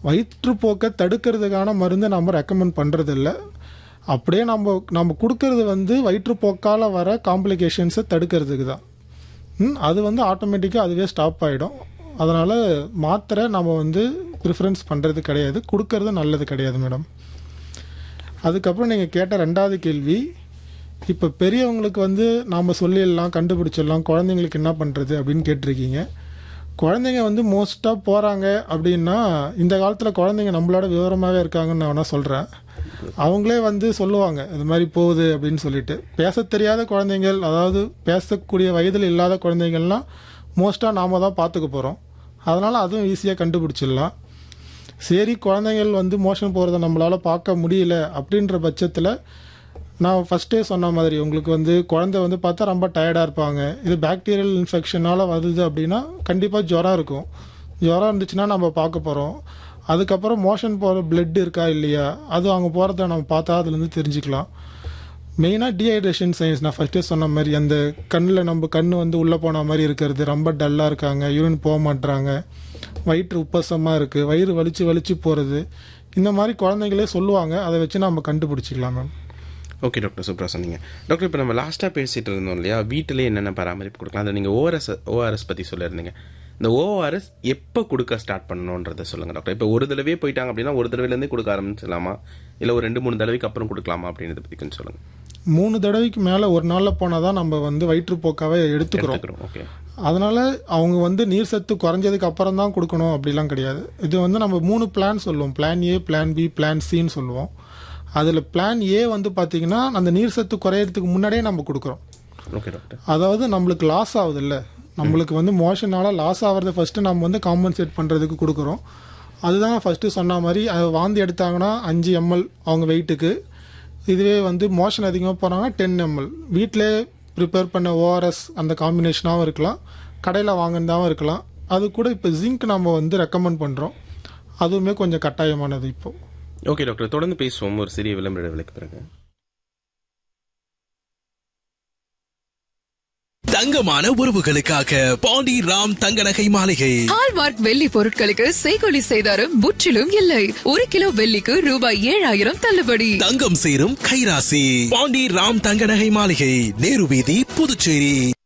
வயிற்றுப்போக்கை தடுக்கிறதுக்கான மருந்து நம்ம ரெக்கமெண்ட் பண்ணுறதில்ல அப்படியே நம்ம நம்ம கொடுக்கறது வந்து வயிற்றுப்போக்கால் வர காம்ப்ளிகேஷன்ஸை தடுக்கிறதுக்கு தான் ம், அது வந்து ஆட்டோமேட்டிக்காக அதுவே ஸ்டாப் ஆகிடும் அதனால் மாத்திரை நம்ம வந்து ப்ரிஃபரன்ஸ் பண்ணுறது கிடையாது கொடுக்கறது நல்லது கிடையாது மேடம் அதுக்கப்புறம் நீங்கள் கேட்ட ரெண்டாவது கேள்வி இப்போ பெரியவங்களுக்கு வந்து நாம் சொல்லிடலாம் கண்டுபிடிச்சிடலாம் குழந்தைங்களுக்கு என்ன பண்ணுறது அப்படின்னு கேட்டிருக்கீங்க குழந்தைங்க வந்து மோஸ்ட்டாக போகிறாங்க அப்படின்னா இந்த காலத்தில் குழந்தைங்க நம்மளோட விவரமாகவே இருக்காங்கன்னு நான் வேணால் சொல்கிறேன் அவங்களே வந்து சொல்லுவாங்க இது மாதிரி போகுது அப்படின்னு சொல்லிட்டு பேச தெரியாத குழந்தைங்கள் அதாவது பேசக்கூடிய வயதில் இல்லாத குழந்தைங்கள்லாம் மோஸ்ட்டாக நாம தான் பார்த்துக்க போகிறோம் அதனால் அதுவும் ஈஸியாக கண்டுபிடிச்சிடலாம் சரி குழந்தைகள் வந்து மோஷன் போகிறத நம்மளால் பார்க்க முடியல அப்படின்ற பட்சத்தில் நான் ஃபஸ்ட்டே சொன்ன மாதிரி உங்களுக்கு வந்து குழந்தை வந்து பார்த்தா ரொம்ப டயர்டாக இருப்பாங்க இது பாக்டீரியல் இன்ஃபெக்ஷனால் வருது அப்படின்னா கண்டிப்பாக ஜுரம் இருக்கும் ஜுரம் இருந்துச்சுன்னா நம்ம பார்க்க போகிறோம் அதுக்கப்புறம் மோஷன் போகிற பிளட் இருக்கா இல்லையா அது அவங்க போகிறத நம்ம பார்த்தா அதுலேருந்து தெரிஞ்சுக்கலாம் மெயினாக டீஹைட்ரேஷன் சயின்ஸ் நான் ஃபஸ்ட்டே சொன்ன மாதிரி அந்த கண்ணில் நம்ம கண் வந்து உள்ளே போன மாதிரி இருக்கிறது ரொம்ப டல்லாக இருக்காங்க யூரின் போக மாட்றாங்க வயிற்று உப்பசமாக இருக்குது வயிறு வலிச்சு வலிச்சு போகிறது இந்த மாதிரி குழந்தைங்களே சொல்லுவாங்க அதை வச்சு நம்ம கண்டுபிடிச்சிக்கலாம் மேம் ஓகே டாக்டர் சூப்பராக சொன்னீங்க டாக்டர் இப்போ நம்ம லாஸ்ட்டாக பேசிட்டு இருந்தோம் இல்லையா வீட்டிலே என்னென்ன பராமரிப்பு கொடுக்கலாம் அதை நீங்கள் ஓஆர்எஸ் ஓஆர்எஸ் பற்றி சொல்லியிருந்தீங்க இந்த ஓஆர்எஸ் எப்போ கொடுக்க ஸ்டார்ட் பண்ணணுன்றதை சொல்லுங்கள் டாக்டர் இப்போ ஒரு தடவையே போயிட்டாங்க அப்படின்னா ஒரு தடவைலேருந்தே கொடுக்க ஆரம்பிச்சிடலாமா இல்லை ஒரு ரெண்டு மூணு தடவைக்கு அப்புறம் கொடுக்கலாமா அப்படின்றத பற்றி கொஞ்சம் சொல்லுங்கள் மூணு தடவைக்கு மேலே ஒரு நாளில் போனால் தான் நம்ம வந்து வயிற்றுப்போக்காவே எடுத்துக்கிறோம் எடுத்துக்கிறோம் ஓகே அதனால அவங்க வந்து நீர் சத்து குறைஞ்சதுக்கு அப்புறம் தான் கொடுக்கணும் அப்படிலாம் கிடையாது இது வந்து நம்ம மூணு பிளான் சொல்லுவோம் plan A plan B plan சின்னு சொல்லுவோம் அதில் பிளான் ஏ வந்து பார்த்தீங்கன்னா அந்த நீர் சத்து குறையறதுக்கு முன்னாடியே நம்ம கொடுக்குறோம் ஓகே டாக்டர் அதாவது நம்மளுக்கு லாஸ் ஆகுது இல்லை நம்மளுக்கு வந்து மோஷனால லாஸ் ஆகிறத ஃபஸ்ட்டு நம்ம வந்து காம்பன்சேட் பண்ணுறதுக்கு கொடுக்குறோம் அதுதான் ஃபஸ்ட்டு சொன்ன மாதிரி அது வாந்தி எடுத்தாங்கன்னா அஞ்சு எம்எல் அவங்க வெயிட்டுக்கு இதுவே வந்து மோஷன் அதிகமாக போகிறாங்கன்னா டென் எம்எல் வீட்டிலே ப்ரிப்பேர் பண்ண ஓஆர்எஸ் அந்த காம்பினேஷனாகவும் இருக்கலாம் கடையில் வாங்கினதாகவும் இருக்கலாம் அது கூட இப்போ ஜிங்க் நம்ம வந்து ரெக்கமெண்ட் பண்ணுறோம் அதுவுமே கொஞ்சம் கட்டாயமானது இப்போது ஓகே டாக்டர் தொடர்ந்து பேசுவோம் ஒரு சிறிய விளம்பர இடைவெளிக்கு பிறகு தங்கமான உறவுகளுக்காக பாண்டி ராம் தங்க நகை மாளிகை ஹால்மார்க் வெள்ளி பொருட்களுக்கு செய்கொலி செய்தாரும் முற்றிலும் இல்லை ஒரு கிலோ வெள்ளிக்கு ரூபாய் ஏழாயிரம் தள்ளுபடி தங்கம் சேரும் கைராசி பாண்டி ராம் தங்க நகை மாளிகை நேரு வீதி புதுச்சேரி